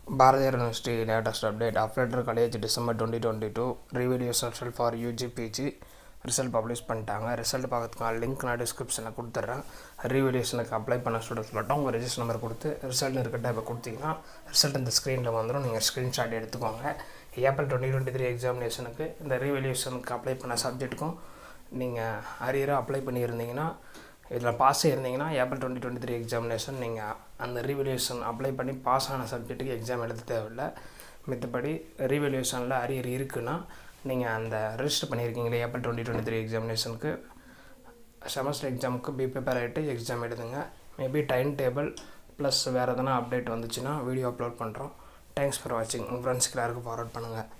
Bharathiyar university latest update updater college December twenty twenty two ரிவீடியோஸ் result for UG PG result publish பண்ணிட்டாங்க result பார்க்கறதுக்கான link நான் டிஸ்கிரிப்ஷனில் கொடுத்துட்றேன் ரீவேலியூஷனுக்கு அப்ளை பண்ண ஸ்டூடெண்ட்ஸ் மட்டும் உங்கள் ரெஜிஸ்டர் நம்பர் கொடுத்து ரிசல்ட் இருக்க டைப்பை கொடுத்தீங்கன்னா ரிசல்ட் இந்த ஸ்க்ரீனில் வந்துடும் நீங்கள் ஸ்க்ரீன்ஷாட் எடுத்துக்கோங்க ஏப்ரல் டுவெண்ட்டி டுவெண்ட்டி த்ரீ எக்ஸாமினேஷனுக்கு இந்த ரீவேலியூஷனுக்கு அப்ளை பண்ண சப்ஜெக்ட்டுக்கும் நீங்கள் அரியராக அப்ளை பண்ணியிருந்தீங்கன்னா இதில் பாஸ் இருந்தீங்கன்னா April twenty twenty three examination நீங்கள் அந்த ரீவல்யூஷன் அப்ளை பண்ணி பாஸ் ஆன சப்ஜெக்ட்டுக்கு எக்ஸாம் எழுத தேவையில்லை மித்தபடி ரீவல்யூஷனில் அரியர் இருக்குன்னா நீங்கள் அந்த ரெஜிஸ்டர் பண்ணியிருக்கீங்களே ஏப்ரல் டுவெண்ட்டி டுவெண்ட்டி த்ரீ எக்ஸாமினேஷனுக்கு செமஸ்டர் எக்ஸாமுக்கு பி பேப்பர் ஆகிட்டு எக்ஸாம் எழுதுங்க மேபி டைம் டேபிள் ப்ளஸ் வேறு எதனா அப்டேட் வந்துச்சுன்னா வீடியோ அப்லோட் பண்ணுறோம் தேங்க்ஸ் ஃபார் வாட்சிங் உங்கள் ஃப்ரெண்ட்ஸ்க்கு எல்லாருக்கும் ஃபார்வர்ட் பண்ணுங்கள்